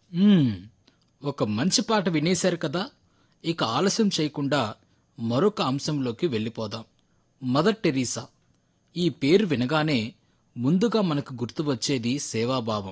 మ్మ్, ఒక మంచి పాట వినేశారు కదా ఇక ఆలస్యం చేయకుండా మరొక అంశంలోకి వెళ్ళిపోదాం మదర్ టెరీసా ఈ పేరు వినగానే ముందుగా మనకు గుర్తు వచ్చేది సేవాభావం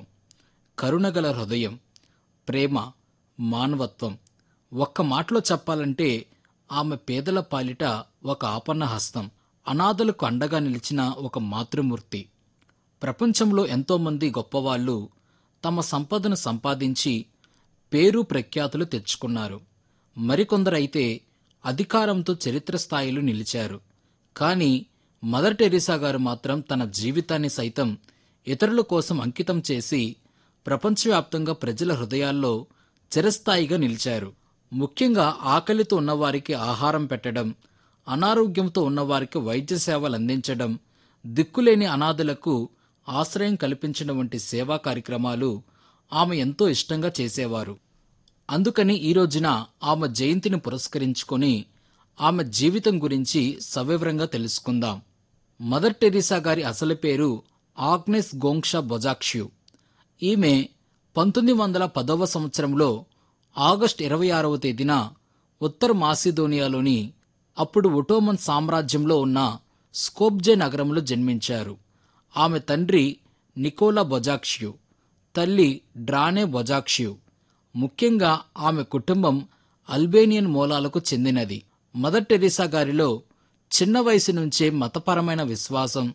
కరుణగల హృదయం ప్రేమ మానవత్వం ఒక్క మాటలో చెప్పాలంటే ఆమె పేదల పాలిట ఒక ఆపన్న హస్తం అనాథలకు అండగా నిలిచిన ఒక మాతృమూర్తి ప్రపంచంలో ఎంతోమంది గొప్పవాళ్ళు తమ సంపదను సంపాదించి పేరు ప్రఖ్యాతులు తెచ్చుకున్నారు మరికొందరైతే అధికారంతో చరిత్ర స్థాయిలో నిలిచారు కానీ మదర్ టెరిసా గారు మాత్రం తన జీవితాన్ని సైతం ఇతరుల కోసం అంకితం చేసి ప్రపంచవ్యాప్తంగా ప్రజల హృదయాల్లో చిరస్థాయిగా నిలిచారు ముఖ్యంగా ఆకలితో ఉన్నవారికి ఆహారం పెట్టడం అనారోగ్యంతో ఉన్నవారికి వైద్య సేవలు అందించడం దిక్కులేని అనాథలకు ఆశ్రయం కల్పించడం వంటి సేవా కార్యక్రమాలు ఆమె ఎంతో ఇష్టంగా చేసేవారు అందుకని ఈ రోజున ఆమె జయంతిని పురస్కరించుకొని ఆమె జీవితం గురించి సవివరంగా తెలుసుకుందాం మదర్ టెరిసా గారి అసలు పేరు ఆగ్నెస్ గోంక్షా బొజాక్షు ఈమె పంతొమ్మిది వందల పదవ సంవత్సరంలో ఆగస్టు ఇరవై ఆరవ తేదీన ఉత్తర మాసిదోనియాలోని అప్పుడు ఒటోమన్ సామ్రాజ్యంలో ఉన్న స్కోప్జే నగరంలో జన్మించారు ఆమె తండ్రి నికోలా బొజాక్షు తల్లి డ్రానే బొజాక్షు ముఖ్యంగా ఆమె కుటుంబం అల్బేనియన్ మూలాలకు చెందినది మదర్ టెరిసా గారిలో చిన్న వయసు నుంచే మతపరమైన విశ్వాసం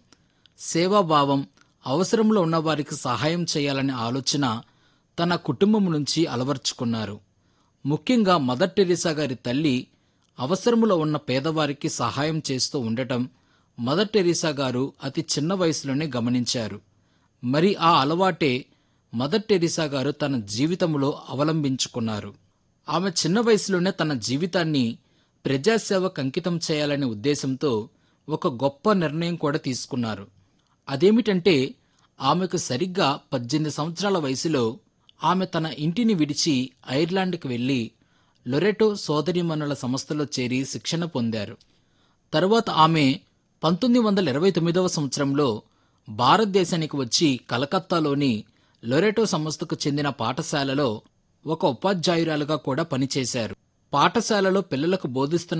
సేవాభావం అవసరంలో ఉన్నవారికి సహాయం చేయాలనే ఆలోచన తన కుటుంబం నుంచి అలవర్చుకున్నారు ముఖ్యంగా మదర్ టెరిసా గారి తల్లి అవసరములో ఉన్న పేదవారికి సహాయం చేస్తూ ఉండటం మదర్ టెరిసా గారు అతి చిన్న వయసులోనే గమనించారు మరి ఆ అలవాటే మదర్ టెరిసా గారు తన జీవితంలో అవలంబించుకున్నారు ఆమె చిన్న వయసులోనే తన జీవితాన్ని ప్రజాసేవకు అంకితం చేయాలనే ఉద్దేశంతో ఒక గొప్ప నిర్ణయం కూడా తీసుకున్నారు అదేమిటంటే ఆమెకు సరిగ్గా పద్దెనిమిది సంవత్సరాల వయసులో ఆమె తన ఇంటిని విడిచి ఐర్లాండ్కి వెళ్లి లొరెటో సోదరిమణుల సంస్థలో చేరి శిక్షణ పొందారు తరువాత ఆమె పంతొమ్మిది వందల ఇరవై తొమ్మిదవ సంవత్సరంలో భారతదేశానికి వచ్చి కలకత్తాలోని లొరెటో సంస్థకు చెందిన పాఠశాలలో ఒక ఉపాధ్యాయురాలుగా కూడా పనిచేశారు పాఠశాలలో పిల్లలకు బోధిస్తున్న